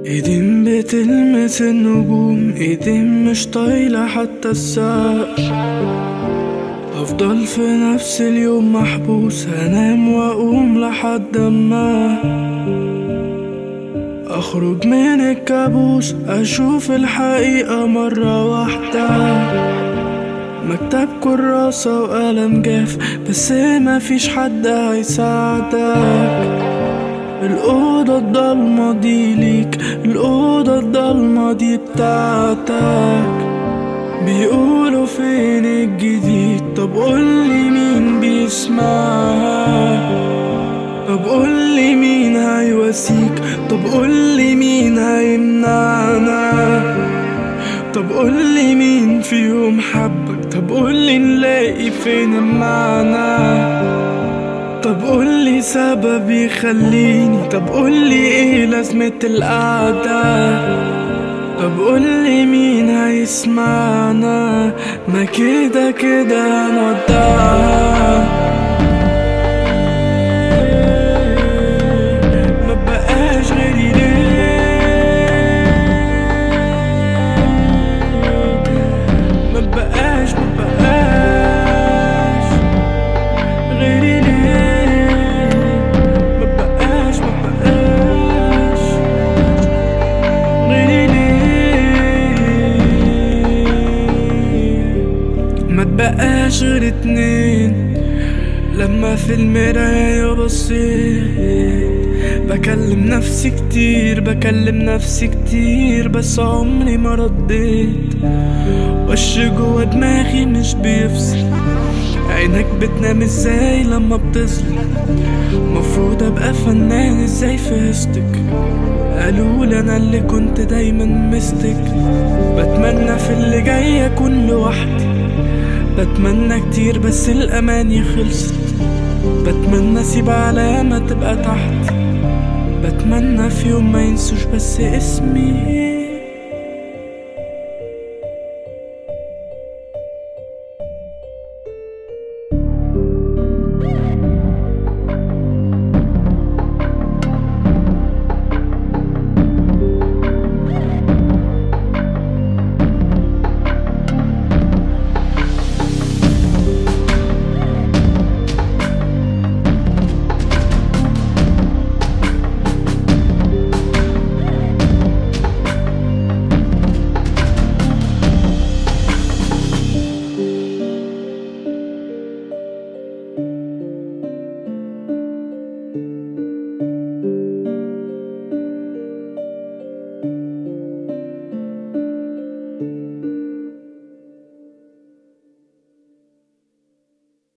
ايدين بتلمس النجوم ايدين مش طايلة حتى السقف هفضل في نفس اليوم محبوس هنام واقوم لحد ما اخرج من الكابوس اشوف الحقيقة مرة واحدة مكتب كراسة وقلم جاف بس مفيش حد هيساعدك الأوضة الضلمة دي ليك الأوضة الضلمة دي بتاعتك بيقولوا فين الجديد طب قولي مين بيسمعها طب قولي مين هيواسيك طب قولي مين هيمنعنا طب قولي مين فيهم حبك طب قولي نلاقي فين المعنى طب قولي سبب يخليني طب قولي ايه لازمة القعدة طب قولي مين هيسمعنا ما كده كده هنودعها ما بقاش غيري ليه ما بقاش ما بقاش غيري ليه ما بقاش ما بقاش غيري ليه ما تبقاش غير اتنين لما في المراية بصيت بكلم نفسي كتير بكلم نفسي كتير بس عمري ما رديت وش جوا دماغي مش بيفصل عينك بتنام ازاي لما بتظلم مفروض ابقى فنان ازاي فهستك قالوا لي انا اللي كنت دايما مستك بتمنى في اللي جاي اكون لوحدي بتمنى كتير بس الاماني خلصت بتمنى اسيب علامة تبقى تحت بتمنى في يوم ما ينسوش بس اسمي